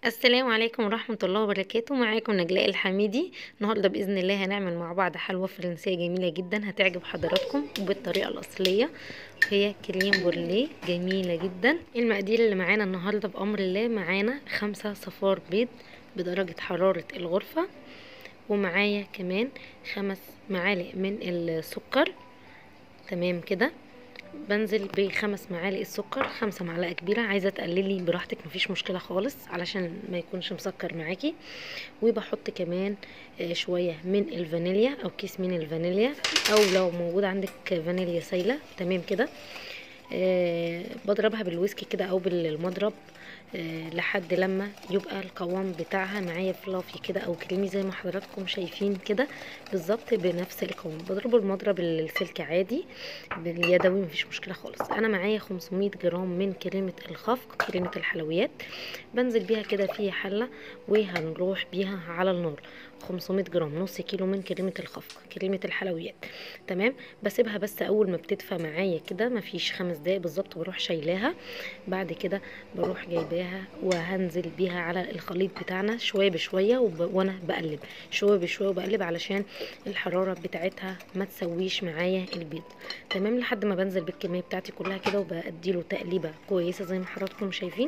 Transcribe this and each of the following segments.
السلام عليكم ورحمة الله وبركاته معاكم نجلاء الحميدي النهاردة بإذن الله هنعمل مع بعض حلوى فرنسية جميلة جدا هتعجب حضراتكم وبالطريقة الأصلية هي كريم بورليه جميلة جدا المقادير اللي معانا النهاردة بأمر الله معانا خمسة صفار بيض بدرجة حرارة الغرفة ومعايا كمان خمس معالق من السكر تمام كده بنزل بخمس معالق السكر خمسة معلقة كبيرة عايزة تقللي براحتك مفيش مشكلة خالص علشان ما يكونش مسكر معاكي وبحط كمان شوية من الفانيليا او كيس من الفانيليا او لو موجود عندك فانيليا سايلة تمام كده أه بضربها بالويسكي كده او بالمضرب أه لحد لما يبقى القوام بتاعها معايا فلافي كده او كريمي زي ما حضراتكم شايفين كده بالظبط بنفس القوام بضربه المضرب السلك عادي باليدوي مفيش مشكله خالص انا معايا 500 جرام من كريمه الخفق كريمه الحلويات بنزل بيها كده في حله وهنروح بيها على النار 500 جرام نص كيلو من كريمه الخفق كريمه الحلويات تمام بسيبها بس اول ما بتدفى معايا كده مفيش خمس دقايق بالظبط بروح شايلاها بعد كده بروح جايباها وهنزل بيها على الخليط بتاعنا شويه بشويه وب... وانا بقلب شويه بشويه وبقلب علشان الحراره بتاعتها ما تسويش معايا البيض تمام لحد ما بنزل بالكميه بتاعتي كلها كده وبديله تقليبه كويسه زي ما حضراتكم شايفين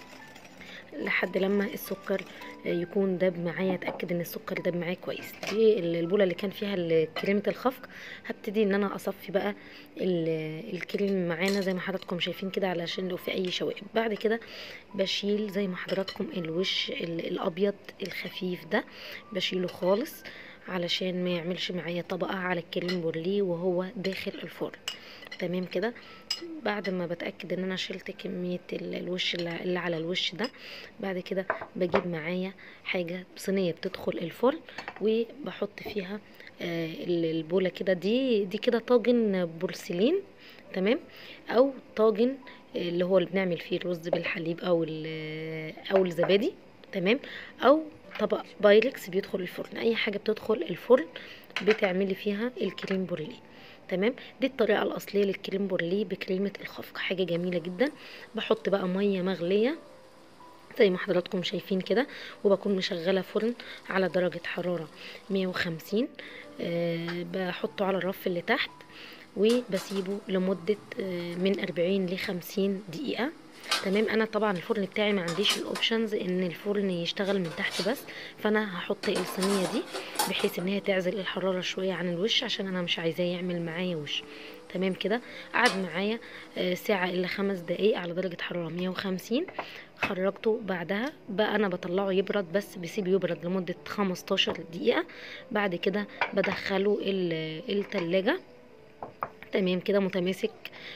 لحد لما السكر يكون داب معايا اتاكد ان السكر داب معايا كويس دي البوله اللي كان فيها كريمه الخفق هبتدي ان انا اصفي بقى الكريم معانا زي ما حضراتكم شايفين كده علشان لو في اي شوائب بعد كده بشيل زي ما حضراتكم الوش الابيض الخفيف ده بشيله خالص علشان ما يعملش معايا طبقه على الكريم بورليه وهو داخل الفرن تمام كده بعد ما بتاكد ان انا شلت كميه الوش اللي على الوش ده بعد كده بجيب معايا حاجه صينيه بتدخل الفرن وبحط فيها البوله كده دي دي كده طاجن بورسلين تمام او طاجن اللي هو اللي بنعمل فيه الرز بالحليب او او الزبادي تمام او طبق بايركس بيدخل الفرن اي حاجه بتدخل الفرن بتعملي فيها الكريم بورليه تمام دي الطريقه الاصليه للكريم بورليه بكريمه الخفق حاجه جميله جدا بحط بقى ميه مغليه زي ما حضراتكم شايفين كده وبكون مشغله فرن على درجه حراره 150 أه بحطه على الرف اللي تحت وبسيبه لمده أه من 40 ل 50 دقيقه تمام انا طبعا الفرن بتاعي ما عنديش الاوبشنز ان الفرن يشتغل من تحت بس فانا هحط الصينيه دي بحيث ان هي تعزل الحراره شويه عن الوش عشان انا مش عايزاه يعمل معايا وش تمام كده قعد معايا ساعه الا خمس دقايق على درجه حراره 150 خرجته بعدها بقى انا بطلعه يبرد بس بسيبه يبرد لمده 15 دقيقه بعد كده بدخله التلاجة تمام كده متماسك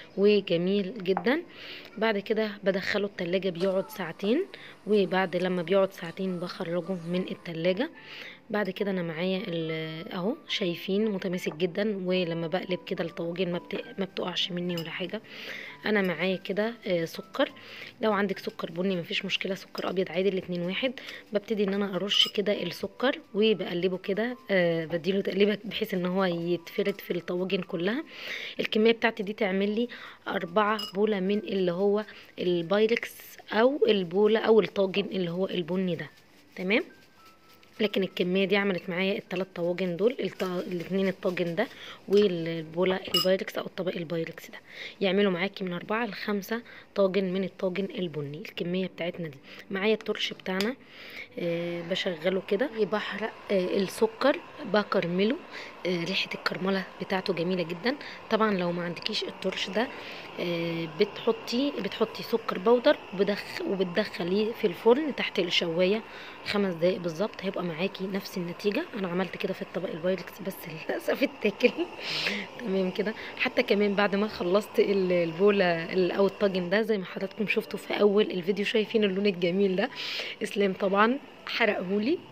وجميل جدا بعد كده بدخله التلاجة بيقعد ساعتين وبعد لما بيقعد ساعتين بخرجه من التلاجة بعد كده انا معايا اهو شايفين متماسك جدا ولما بقلب كده الطواجن ما, بت... ما بتقعش مني ولا حاجه انا معايا كده آه سكر لو عندك سكر بني مفيش مشكله سكر ابيض عادي الاتنين واحد ببتدي ان انا ارش كده السكر وبقلبه كده آه بديله تقليبه بحيث ان هو يتفرد في الطواجن كلها الكميه بتاعتي دي تعمل لي أربعة بوله من اللي هو البايركس او البوله او الطاجن اللي هو البني ده تمام لكن الكميه دي عملت معايا الثلاث طواجن دول الاثنين الطاجن ده والبوله البايركس او الطبق البايركس ده يعملوا معاكي من أربعة لخمسة طاجن من الطاجن البني الكميه بتاعتنا دي معايا الترش بتاعنا آه بشغله كده بحرق آه السكر بكرمله آه ريحه الكرمله بتاعته جميله جدا طبعا لو ما عندكيش الترش ده آه بتحطي بتحطي سكر بودر وبدخ وبتدخليه في الفرن تحت الشوايه خمس دقايق بالظبط هيبقى معاكي نفس النتيجه انا عملت كده في الطبق البايركس بس للاسف اتاكل تمام كده حتى كمان بعد ما خلصت البوله او الطاجن ده زي ما حضراتكم شفتوا في اول الفيديو شايفين اللون الجميل ده اسلام طبعا حرقهولي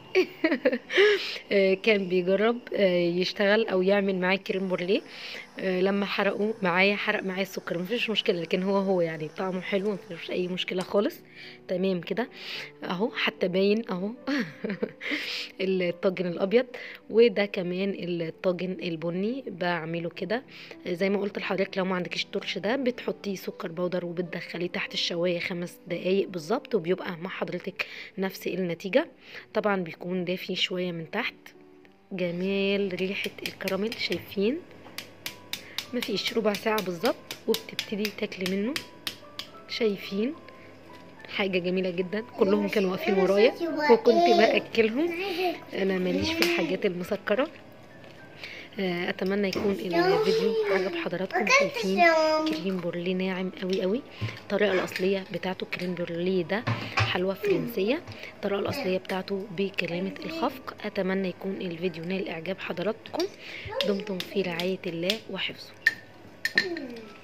آه، كان بيجرب آه، يشتغل او يعمل معاه كريم بورليه آه، لما حرقوا معايا حرق معايا السكر مفيش مشكله لكن هو هو يعني طعمه حلو مفيش اي مشكله خالص تمام كده اهو حتى باين اهو الطاجن الابيض وده كمان الطاجن البني بعمله كده زي ما قلت لحضرتك لو ما عندكش الترش ده بتحطيه سكر بودر وبتدخليه تحت الشوايه خمس دقايق بالظبط وبيبقى مع حضرتك نفس النتيجه طبعا بيكون دافي شويه من تحت جمال ريحه الكراميل شايفين مفيش ربع ساعه بالظبط وبتبتدي تاكلي منه شايفين حاجة جميلة جدا كلهم كانوا واقفين ورايا وكنت باكلهم انا ماليش في الحاجات المسكرة آه، اتمنى يكون الفيديو عجب حضراتكم شايفين كريم بورليه ناعم قوي قوي الطريقه الاصليه بتاعته كريم بورليه ده حلوى فرنسيه الطريقه الاصليه بتاعته بكلامه الخفق اتمنى يكون الفيديو نال اعجاب حضراتكم دمتم في رعايه الله وحفظه